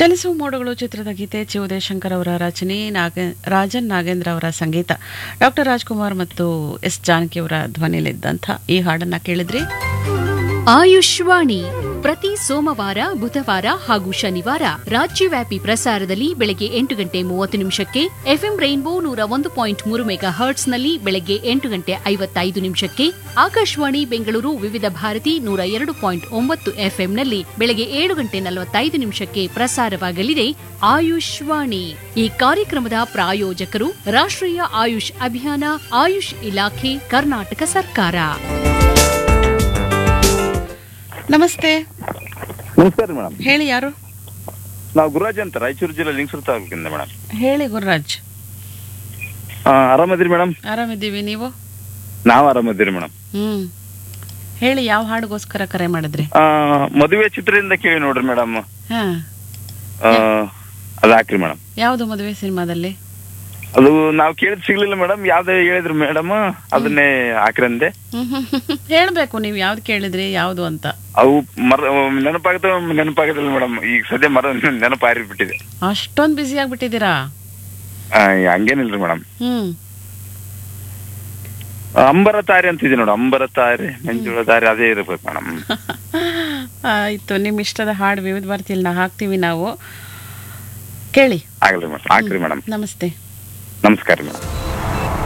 ಚಲಿಸುವ ಮೋಡಗಳು ಚಿತ್ರದ ಗೀತೆ ಚಿ ಉದಯಶಂಕರ್ ಅವರ ರಚನೆ ನಾಗ ರಾಜನ್ ನಾಗೇಂದ್ರ ಅವರ ಸಂಗೀತ ಡಾಕ್ಟರ್ ರಾಜ್ಕುಮಾರ್ ಮತ್ತು ಎಸ್ ಜಾನಕಿ ಅವರ ಧ್ವನಿಯಲ್ಲಿದ್ದಂಥ ಈ ಹಾಡನ್ನ ಕೇಳಿದ್ರಿ ಆಯುಷ್ವಾಣಿ ಪ್ರತಿ ಸೋಮವಾರ ಬುಧವಾರ ಹಾಗೂ ಶನಿವಾರ ರಾಜ್ಯವ್ಯಾಪಿ ಪ್ರಸಾರದಲ್ಲಿ ಬೆಳಗ್ಗೆ ಎಂಟು ಗಂಟೆ ಮೂವತ್ತು ನಿಮಿಷಕ್ಕೆ ಎಫ್ಎಂ ರೈನ್ಬೋ ನೂರ ಒಂದು ಪಾಯಿಂಟ್ ಮೂರು ಮೆಗಾ ಹರ್ಟ್ಸ್ನಲ್ಲಿ ಬೆಳಗ್ಗೆ ಎಂಟು ಗಂಟೆ ಐವತ್ತೈದು ನಿಮಿಷಕ್ಕೆ ಆಕಾಶವಾಣಿ ಬೆಂಗಳೂರು ವಿವಿಧ ಭಾರತಿ ನೂರ ಎರಡು ಪಾಯಿಂಟ್ ಒಂಬತ್ತು ಎಫ್ಎಂನಲ್ಲಿ ಬೆಳಗ್ಗೆ ಏಳು ಗಂಟೆ ನಲವತ್ತೈದು ನಿಮಿಷಕ್ಕೆ ಪ್ರಸಾರವಾಗಲಿದೆ ಆಯುಷ್ವಾಣಿ ಈ ಕಾರ್ಯಕ್ರಮದ ಪ್ರಾಯೋಜಕರು ರಾಷ್ಟ್ರೀಯ ಆಯುಷ್ ಅಭಿಯಾನ ಆಯುಷ್ ಇಲಾಖೆ ಕರ್ನಾಟಕ ಸರ್ಕಾರ ನಮಸ್ತೆ ನಮಸ್ಕಾರ ಮೇಡಮ್ ಹೇಳಿ ಯಾರು ನಾವು ಗುರುರಾಜ್ ಅಂತ ರಾಯಚೂರು ಜಿಲ್ಲೆ ಲಿಂಗಸೂರು ತಾಲೂಕಿಂದ ಮೇಡಮ್ ಹೇಳಿ ಗುರುರಾಜ್ ಆರಾಮದಿರಿ ಮೇಡಮ್ ಆರಾಮಿದ್ದೀವಿ ನೀವು ನಾವು ಆರಾಮದಿರಿ ಮೇಡಮ್ ಹ್ಮ್ ಹೇಳಿ ಯಾವ ಹಾಡಿಗೋಸ್ಕರ ಕರೆ ಮಾಡಿದ್ರಿ ಮದುವೆ ಚಿತ್ರದಿಂದ ಕೇಳಿ ನೋಡ್ರಿ ಮೇಡಮ್ ಹಾ ಅದು ಹಾಕ್ರಿ ಮೇಡಮ್ ಯಾವುದು ಮದುವೆ ಸಿನಿಮಾದಲ್ಲಿ ಅದು ನಾವು ಕೇಳಿದ್ ಸಿಗ್ಲಿಲ್ಲ ಮೇಡಮ್ ಯಾವ್ದು ಹೇಳಿದ್ರು ಮೇಡಮ್ ಅದನ್ನೇ ಹಾಕ್ರಿ ಅಂದೆ ಹ್ಮ್ ಹ್ಮ್ ಹ್ಮ್. ಹೇಳ್ಬೇಕು ನೀವು ಯಾವ್ದು ಕೇಳಿದ್ರಿ ಯಾವ್ದು ಅಂತ ಅವು ಮರ ನೆನಪಾಗತ್ತ ನೆನಪಾಗದಿಲ್ಲ ಮೇಡಮ್ ಈಗ ಸದ್ಯ ಮರ ನೆನಪಾರಿ ಬಿಟ್ಟಿದೆ ಅಷ್ಟೊಂದು ಬ್ಯುಸಿ ಆಗ್ಬಿಟ್ಟಿದ್ದೀರಾ ಆ, ಹಂಗೇನಿಲ್ರಿ ಮೇಡಮ್ ಹ್ಮ್ ಅಂಬರ ತಾರೆ ಅಂತಿದೆ ನೋಡು ಅಂಬರ ತಾರೆ ಮಂಜುಳ ತಾರೆ ಅದೇ ಇರ್ಬೇಕು ಮೇಡಮ್ ಆಯ್ತು ನಿಮ್ಮ ಇಷ್ಟದ ಹಾಡು ವಿವಿಧ ಭಾರತಿಯಲ್ಲಿ ನಾ ಹಾಕ್ತೀವಿ ನಾವು ಕೇಳಿ ಆಗ್ಲಿ ಮೇಡಮ್ ಹಾಕ್ರಿ ಮೇಡಮ್ ನಮಸ್ತೆ ನಮಸ್ಕಾರ ಮೇಡಮ್